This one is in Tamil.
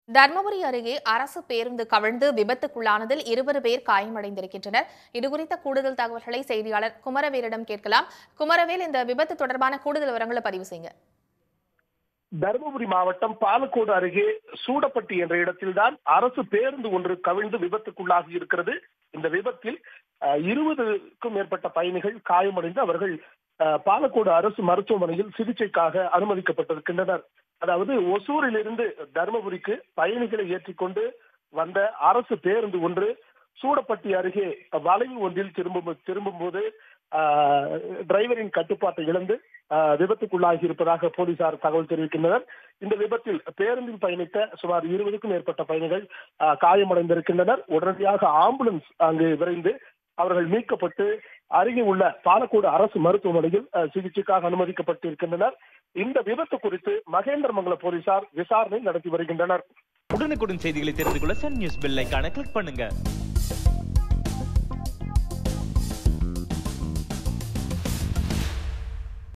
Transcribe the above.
தர்மபுரி அருகே அரசு பேருந்து கவிழ்ந்து விபத்துக்குள்ளானதில் இருபது பேர் காயமடைந்திருக்கின்றனர் இதுகுறித்த கூடுதல் தகவல்களை செய்தியாளர் குமரவேலிடம் கேட்கலாம் குமரவேல் இந்த விபத்து தொடர்பான கூடுதல் விவரங்களை பதிவு செய்யுங்க தருமபுரி மாவட்டம் பாலக்கோடு அருகே சூடப்பட்டி என்ற இடத்தில்தான் அரசு பேருந்து ஒன்று கவிழ்ந்து விபத்துக்குள்ளாகி இருக்கிறது இந்த விபத்தில் அஹ், இருபதுக்கும் மேற்பட்ட பயணிகள் காயமடைந்து அவர்கள் அஹ், பாலக்கோடு அரசு மருத்துவமனையில் சிகிச்சைக்காக அனுமதிக்கப்பட்டிருக்கின்றனர் அதாவது ஒசூரிலிருந்து தருமபுரிக்கு பயணிகளை ஏற்றிக்கொண்டு வந்த அரசு பேருந்து ஒன்று சூடப்பட்டி அருகே வளைவு ஒன்றில் திரும்பும் திரும்பும்போது ஆஹ், டிரைவரின் கட்டுப்பாட்டை இழந்து ஆஹ், விபத்துக்குள்ளாகி இருப்பதாக போலீசார் தகவல் தெரிவிக்கின்றனர் இந்த விபத்தில் பேருந்தில் பயணித்த சுமார் இருபதுக்கும் மேற்பட்ட பயணிகள் ஆஹ், காயமடைந்திருக்கின்றனர் உடனடியாக ஆம்புலன்ஸ் அங்கு விரைந்து அவர்கள் மீட்கப்பட்டு அருகே உள்ள பாலக்கோடு அரசு மருத்துவமனையில் ஆஹ், சிகிச்சைக்காக அனுமதிக்கப்பட்டிருக்கின்றனர் இந்த விபத்து குறித்து மகேந்திரமங்கல போலீசார் விசாரணை நடத்தி வருகின்றனர் உடனுக்குடன் செய்திகளை தெரிந்து கொள்ள சன் நியூஸ் பெல் ஐகானை கிளிக் பண்ணுங்க